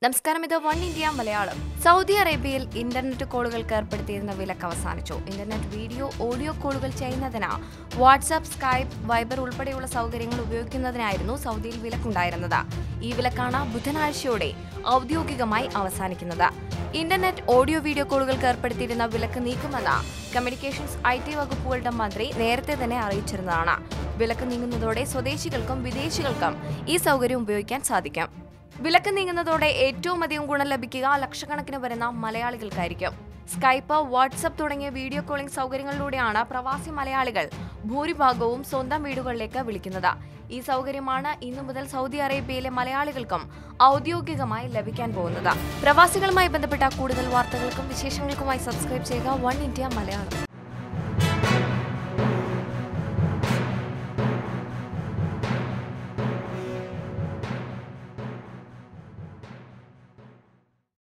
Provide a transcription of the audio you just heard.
നമസ്കാരം ഇത് One India Malayalam Saudi അറേബ്യയിൽ ഇന്റർനെറ്റ് കോളുകൾക്ക് ഏർപ്പെടുത്തിയിരുന്ന വിലക്ക് അവസാനിച്ചു ഇന്റർനെറ്റ് വീഡിയോ ഓഡിയോ കോളുകൾ ചെയ്യുന്നതിന് വാട്സാപ്പ് സ്കൈപ്പ് വൈബർ ഉൾപ്പെടെയുള്ള സൗകര്യങ്ങൾ ഉപയോഗിക്കുന്നതിനായിരുന്നു സൗദിയിൽ വിലക്കുണ്ടായിരുന്നത് ഈ വിലക്കാണ് ബുധനാഴ്ചയോടെ ഔദ്യോഗികമായി അവസാനിക്കുന്നത് ഇന്റർനെറ്റ് ഓഡിയോ വീഡിയോ കോളുകൾക്ക് ഏർപ്പെടുത്തിയിരുന്ന വിലക്ക് നീക്കുമെന്ന് കമ്മ്യൂണിക്കേഷൻസ് ഐ ടി വകുപ്പുകളുടെ മന്ത്രി നേരത്തെ തന്നെ അറിയിച്ചിരുന്നതാണ് വിലക്ക് നീങ്ങുന്നതോടെ സ്വദേശികൾക്കും വിദേശികൾക്കും ഈ സൗകര്യം ഉപയോഗിക്കാൻ സാധിക്കും വിലക്ക് നീങ്ങുന്നതോടെ ഏറ്റവും അധികം ഗുണം ലഭിക്കുക ലക്ഷക്കണക്കിന് വരുന്ന മലയാളികൾക്കായിരിക്കും സ്കൈപ്പ് വാട്സപ്പ് തുടങ്ങിയ വീഡിയോ കോളിംഗ് സൗകര്യങ്ങളിലൂടെയാണ് പ്രവാസി മലയാളികൾ ഭൂരിഭാഗവും സ്വന്തം വീടുകളിലേക്ക് വിളിക്കുന്നത് ഈ സൗകര്യമാണ് ഇന്നു മുതൽ സൗദി അറേബ്യയിലെ മലയാളികൾക്കും ഔദ്യോഗികമായി ലഭിക്കാൻ പോകുന്നത് പ്രവാസികളുമായി ബന്ധപ്പെട്ട കൂടുതൽ വാർത്തകൾക്കും വിശേഷങ്ങൾക്കുമായി സബ്സ്ക്രൈബ് ചെയ്യുക വൺ ഇന്ത്യ മലയാളം